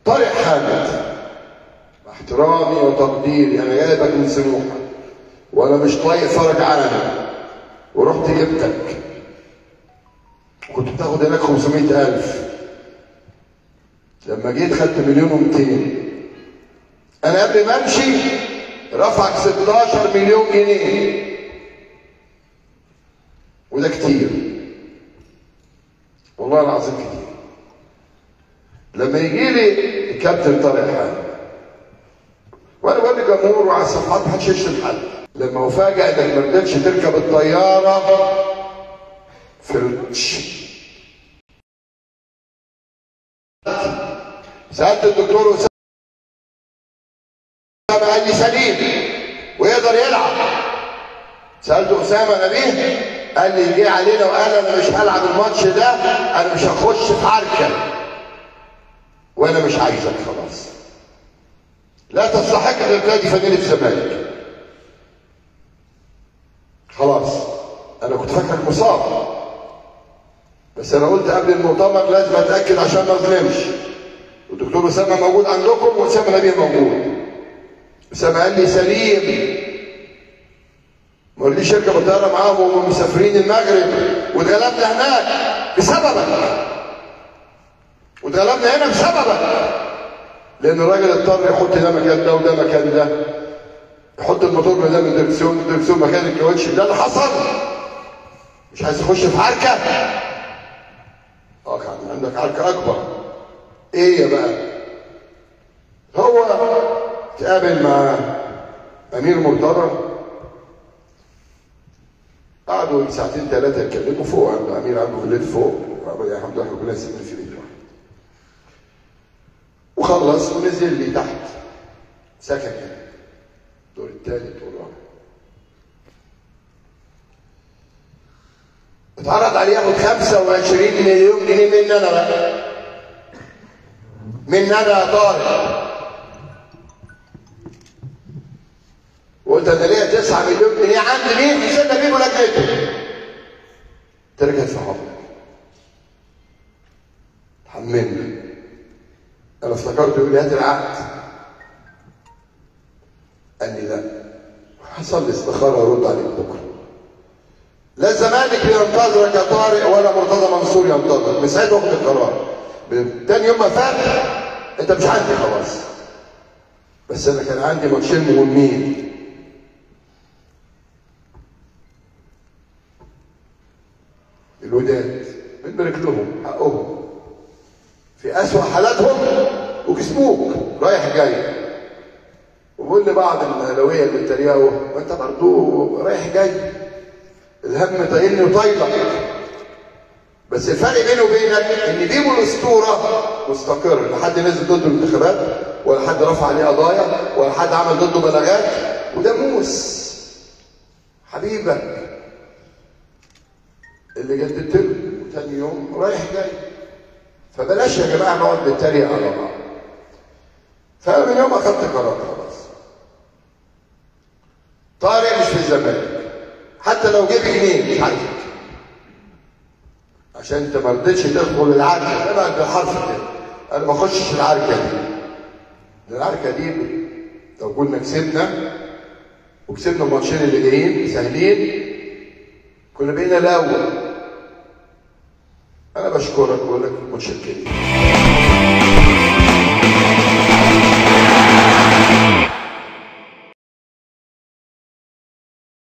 طارق حامد مع احترامي وتقديري انا جايبك من سموحه وانا مش طايق فرج علنا ورحت جبتك كنت بتاخد هناك 500000 لما جيت خدت مليون و200 انا قبل ما امشي رفعك 16 مليون جنيه وده كتير والله العظيم كتير لما يجي لي الكابتن طارق حامد وانا بقول للجمهور وعلى الصفحات محدش يشتم حد لما افاجئ انك ما قدرتش تركب الطياره في ال- سالت الدكتور اسامه قال لي سليم ويقدر يلعب سالت اسامه نبيه قال لي جه علينا وقال انا مش هلعب الماتش ده انا مش هخش في عركه وانا مش عايزك خلاص لا تستحق ان تنادي فانيله الزمالك خلاص انا كنت فاكرك مصاب بس انا قلت قبل المؤتمر لازم اتاكد عشان ما اظلمش والدكتور اسامه موجود عندكم واسامه نبيه موجود اسامه قال لي سليم ما قاليش اركب الطياره معاهم وهم مسافرين المغرب واتغلبنا هناك بسببك واتغلبنا هنا بسببك لان الراجل اضطر يحط ده مكان ده وده مكان ده يحط الموتور ده من الدركسيون الدركسيون مكان الكاوتش ده اللي حصل مش عايز تخش في عركه اه كان عندك عركه اكبر ايه يا بقى هو تقابل مع امير مرتضى قعدوا ساعتين ثلاثه يتكلموا فوق عند امير عنده في البيت فوق يا الحمد لله كلنا سيبنا في بيت واحد وخلص ونزل لي تحت سكن يعني الدور الثالث والرابع اتعرض عليه ياخد 25 مليون جنيه مني انا بقى مني انا يا طارق وقلت انا ليا 9 مليون جنيه عندي مين حسين نبيل ولجنته تركت في حضنك حملنا انا افتكرت يقول لي هات العقد قال لي لا حصل لي استخاره ارد عليك بكره لا الزمالك ينتظرك يا طارق ولا مرتضى منصور ينتظر من ساعتها واخد القرار تاني يوم ما فات انت مش عندي خلاص بس انا كان عندي ماتشين مهمين الوداد بنبارك لهم حقهم في أسوأ حالاتهم وكسبوك رايح جاي وبقول لبعض الاهلاويه اللي بيتريقوا ما انت برضه رايح جاي الهم طايلني وطايلك بس الفرق بينه وبينك ان بيبو الاسطوره مستقر لا حد نزل ضده الانتخابات ولا حد رفع عليه قضايا ولا حد عمل ضده بلاغات وده موس حبيبك اللي جددت له تاني يوم رايح جاي فبلاش يا جماعه نقعد نتريق على بعض فانا من يوم اخدت قرار خلاص طارق مش في الزمالك حتى لو جيب جنيه مش عايزك عشان انت ما رضيتش تدخل العركه ابعد بالحرف كده انا ما اخشش العركه دي العركه دي لو كنا كسبنا وكسبنا الماتشين اللي جايين سهلين كنا بقينا الاول انا بشكرك بقول لك متشكرين